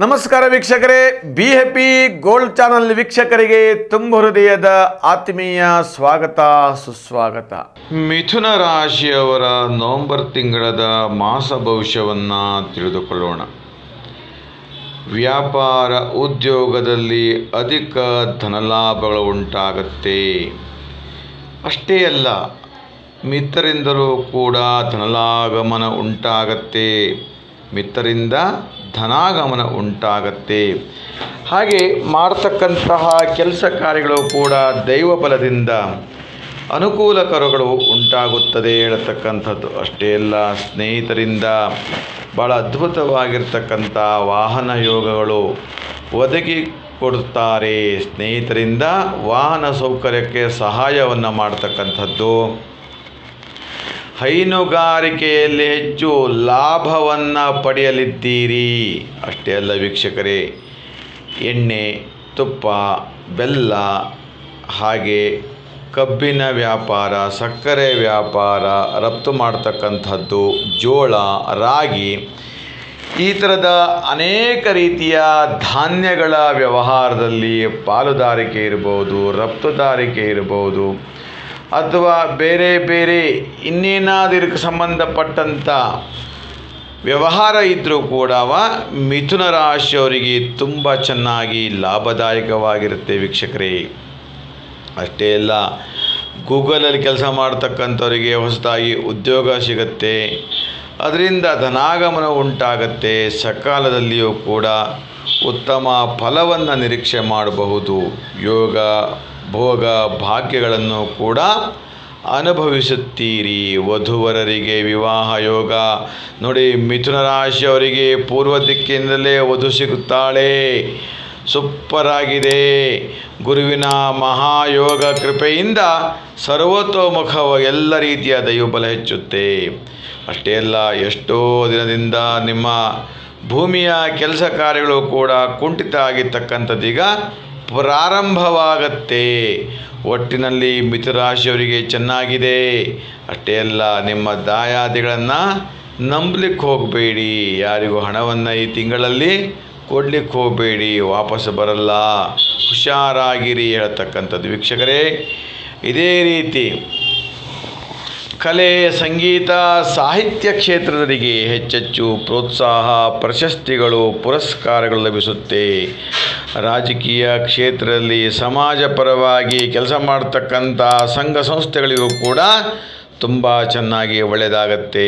ನಮಸ್ಕಾರ ವೀಕ್ಷಕರೇ be happy gold channel ವೀಕ್ಷಕರಿಗೆ ತುಂಬ ಹೃದಯದ ಆತ್ಮೀಯ ಸ್ವಾಗತ ಸುಸ್ವಾಗತ ಮಿಥುನ ರಾಶಿಯವರ ನವೆಂಬರ್ ತಿಂಗಳದ ಮಾಸ ಭವಿಷ್ಯವನ್ನು ತಿಳಿದುಕೊಳ್ಳೋಣ ವ್ಯಾಪಾರ ಉದ್ಯೋಗದಲ್ಲಿ ಅಧಿಕ ಧನಲಾಭಗಳು ಉಂಟಾಗತ್ತೆ ಅಷ್ಟೇ ಅಲ್ಲ ಮಿತ್ರರಿಂದಲೂ ಕೂಡ ಧನಲಾಗಮನ ಉಂಟಾಗತ್ತೆ ಮಿತ್ರರಿಂದ ಧನಾಗಮನ ಉಂಟಾಗತ್ತೆ ಹಾಗೆ ಮಾಡ್ತಕ್ಕಂತಹ ಕೆಲಸ ಕಾರ್ಯಗಳು ಕೂಡ ದೈವ ಬಲದಿಂದ ಅನುಕೂಲಕರಗಳು ಉಂಟಾಗುತ್ತದೆ ಹೇಳತಕ್ಕಂಥದ್ದು ಅಷ್ಟೇ ಅಲ್ಲ ಸ್ನೇಹಿತರಿಂದ ಭಾಳ ಅದ್ಭುತವಾಗಿರ್ತಕ್ಕಂಥ ವಾಹನ ಯೋಗಗಳು ಒದಗಿ ಕೊಡುತ್ತಾರೆ ಸ್ನೇಹಿತರಿಂದ ವಾಹನ ಸೌಕರ್ಯಕ್ಕೆ ಸಹಾಯವನ್ನು ಮಾಡ್ತಕ್ಕಂಥದ್ದು ಹೈನುಗಾರಿಕೆಯಲ್ಲಿ ಹೆಚ್ಚು ಲಾಭವನ್ನು ಪಡೆಯಲಿದ್ದೀರಿ ಅಷ್ಟೇ ಅಲ್ಲ ವೀಕ್ಷಕರೇ ಎಣ್ಣೆ ತುಪ್ಪ ಬೆಲ್ಲ ಹಾಗೆ ಕಬ್ಬಿನ ವ್ಯಾಪಾರ ಸಕ್ಕರೆ ವ್ಯಾಪಾರ ರಫ್ತು ಮಾಡ್ತಕ್ಕಂಥದ್ದು ಜೋಳ ರಾಗಿ ಈ ಥರದ ಅನೇಕ ರೀತಿಯ ಧಾನ್ಯಗಳ ವ್ಯವಹಾರದಲ್ಲಿ ಪಾಲುದಾರಿಕೆ ಇರ್ಬೋದು ರಫ್ತುದಾರಿಕೆ ಇರ್ಬೋದು ಅಥವಾ ಬೇರೆ ಬೇರೆ ಇನ್ನೇನಾದರೂ ಇದಕ್ಕೆ ಸಂಬಂಧಪಟ್ಟಂಥ ವ್ಯವಹಾರ ಇದ್ದರೂ ಕೂಡ ಮಿಥುನ ರಾಶಿಯವರಿಗೆ ತುಂಬ ಚೆನ್ನಾಗಿ ಲಾಭದಾಯಕವಾಗಿರುತ್ತೆ ವೀಕ್ಷಕರೇ ಅಷ್ಟೇ ಅಲ್ಲ ಗೂಗಲಲ್ಲಿ ಕೆಲಸ ಮಾಡ್ತಕ್ಕಂಥವರಿಗೆ ಹೊಸದಾಗಿ ಉದ್ಯೋಗ ಸಿಗುತ್ತೆ ಅದರಿಂದ ಧನಾಗಮನ ಉಂಟಾಗತ್ತೆ ಸಕಾಲದಲ್ಲಿಯೂ ಕೂಡ ಉತ್ತಮ ಫಲವನ್ನು ನಿರೀಕ್ಷೆ ಮಾಡಬಹುದು ಯೋಗ ಭೋಗ ಭಾಗ್ಯಗಳನ್ನು ಕೂಡ ಅನುಭವಿಸುತ್ತೀರಿ ವಧುವರರಿಗೆ ವಿವಾಹ ಯೋಗ ನೋಡಿ ಮಿಥುನ ರಾಶಿಯವರಿಗೆ ಪೂರ್ವ ದಿಕ್ಕಿನಿಂದಲೇ ವಧು ಸಿಗುತ್ತಾಳೆ ಸೂಪರ್ ಆಗಿದೆ ಗುರುವಿನ ಮಹಾಯೋಗ ಕೃಪೆಯಿಂದ ಸರ್ವತೋಮುಖ ಎಲ್ಲ ರೀತಿಯ ದೈವಬಲ ಹೆಚ್ಚುತ್ತೆ ಅಷ್ಟೇ ಅಲ್ಲ ಎಷ್ಟೋ ದಿನದಿಂದ ನಿಮ್ಮ ಭೂಮಿಯ ಕೆಲಸ ಕಾರ್ಯಗಳು ಕೂಡ ಕುಂಠಿತ ಆಗಿರ್ತಕ್ಕಂಥದ್ದೀಗ ಪ್ರಾರಂಭವಾಗತ್ತೆ ಒಟ್ಟಿನಲ್ಲಿ ಮಿಥುರಾಶಿಯವರಿಗೆ ಚೆನ್ನಾಗಿದೆ ಅಷ್ಟೇ ಅಲ್ಲ ನಿಮ್ಮ ದಾಯಾದಿಗಳನ್ನು ನಂಬಲಿಕ್ಕೆ ಹೋಗಬೇಡಿ ಯಾರಿಗೂ ಹಣವನ್ನು ಈ ತಿಂಗಳಲ್ಲಿ ಕೊಡ್ಲಿಕ್ಕೆ ಹೋಗಬೇಡಿ ವಾಪಸ್ ಬರಲ್ಲ ಹುಷಾರಾಗಿರಿ ಹೇಳ್ತಕ್ಕಂಥದ್ದು ವೀಕ್ಷಕರೇ ಇದೇ ರೀತಿ ಕಲೆ ಸಂಗೀತ ಸಾಹಿತ್ಯ ಕ್ಷೇತ್ರದವರಿಗೆ ಹೆಚ್ಚೆಚ್ಚು ಪ್ರೋತ್ಸಾಹ ಪ್ರಶಸ್ತಿಗಳು ಪುರಸ್ಕಾರಗಳು ಲಭಿಸುತ್ತೆ ರಾಜಕೀಯ ಕ್ಷೇತ್ರದಲ್ಲಿ ಸಮಾಜ ಪರವಾಗಿ ಕೆಲಸ ಮಾಡ್ತಕ್ಕಂಥ ಸಂಘ ಸಂಸ್ಥೆಗಳಿಗೂ ಕೂಡ ತುಂಬ ಚೆನ್ನಾಗಿ ಒಳ್ಳೆಯದಾಗತ್ತೆ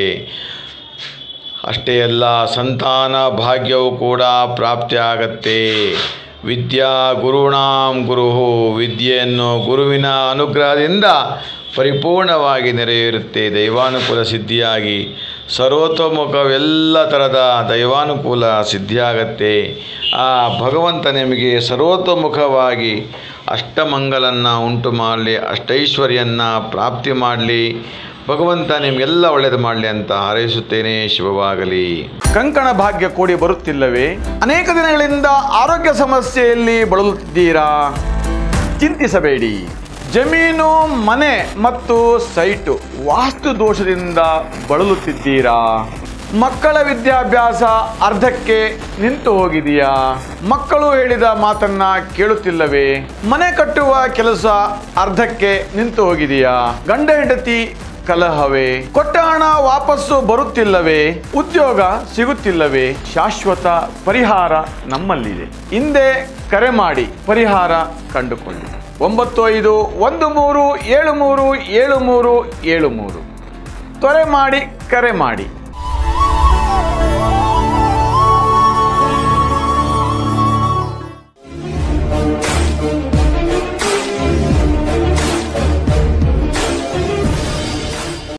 ಅಷ್ಟೇ ಅಲ್ಲ ಸಂತಾನ ಭಾಗ್ಯವು ಕೂಡ ಪ್ರಾಪ್ತಿ ಆಗತ್ತೆ ವಿದ್ಯಾ ಗುರುಣಾಂ ಗುರು ವಿದ್ಯೆಯನ್ನು ಗುರುವಿನ ಅನುಗ್ರಹದಿಂದ ಪರಿಪೂರ್ಣವಾಗಿ ನೆರವೇರುತ್ತೆ ದೈವಾನುಕೂಲ ಸಿದ್ಧಿಯಾಗಿ ಸರ್ವತೋಮುಖವೆಲ್ಲ ಥರದ ದೈವಾನುಕೂಲ ಸಿದ್ಧಿಯಾಗತ್ತೆ ಆ ಭಗವಂತ ನಿಮಗೆ ಸರ್ವತೋಮುಖವಾಗಿ ಅಷ್ಟಮಂಗಲನ್ನು ಉಂಟು ಮಾಡಲಿ ಅಷ್ಟೈಶ್ವರ್ಯವನ್ನು ಪ್ರಾಪ್ತಿ ಮಾಡಲಿ ಭಗವಂತ ನಿಮಗೆಲ್ಲ ಒಳ್ಳೇದು ಮಾಡಲಿ ಅಂತ ಹಾರೈಸುತ್ತೇನೆ ಶಿವವಾಗಲಿ ಕಂಕಣ ಭಾಗ್ಯ ಕೂಡಿ ಬರುತ್ತಿಲ್ಲವೇ ಅನೇಕ ದಿನಗಳಿಂದ ಆರೋಗ್ಯ ಸಮಸ್ಯೆಯಲ್ಲಿ ಬಳಲುತ್ತಿದ್ದೀರಾ ಚಿಂತಿಸಬೇಡಿ ಜಮೀನು ಮನೆ ಮತ್ತು ಸೈಟು ವಾಸ್ತು ದೋಷದಿಂದ ಬಳಲುತ್ತಿದ್ದೀರಾ ಮಕ್ಕಳ ವಿದ್ಯಾಭ್ಯಾಸ ಅರ್ಧಕ್ಕೆ ನಿಂತು ಹೋಗಿದೆಯಾ ಮಕ್ಕಳು ಹೇಳಿದ ಮಾತನ್ನ ಕೇಳುತ್ತಿಲ್ಲವೇ ಮನೆ ಕಟ್ಟುವ ಕೆಲಸ ಅರ್ಧಕ್ಕೆ ನಿಂತು ಹೋಗಿದೆಯಾ ಗಂಡ ಹೆಂಡತಿ ಕಲಹವೇ ಕೊಟ್ಟ ಹಣ ವಾಪಸ್ಸು ಬರುತ್ತಿಲ್ಲವೇ ಉದ್ಯೋಗ ಸಿಗುತ್ತಿಲ್ಲವೇ ಶಾಶ್ವತ ಪರಿಹಾರ ನಮ್ಮಲ್ಲಿದೆ ಹಿಂದೆ ಕರೆ ಮಾಡಿ ಪರಿಹಾರ ಕಂಡುಕೊಳ್ಳಿ ಒಂಬತ್ತು ಐದು ಒಂದು ಮೂರು ಏಳು ಮೂರು ಏಳು ಮೂರು ಏಳು ಮೂರು ತ್ವರೆ ಮಾಡಿ ಕರೆ ಮಾಡಿ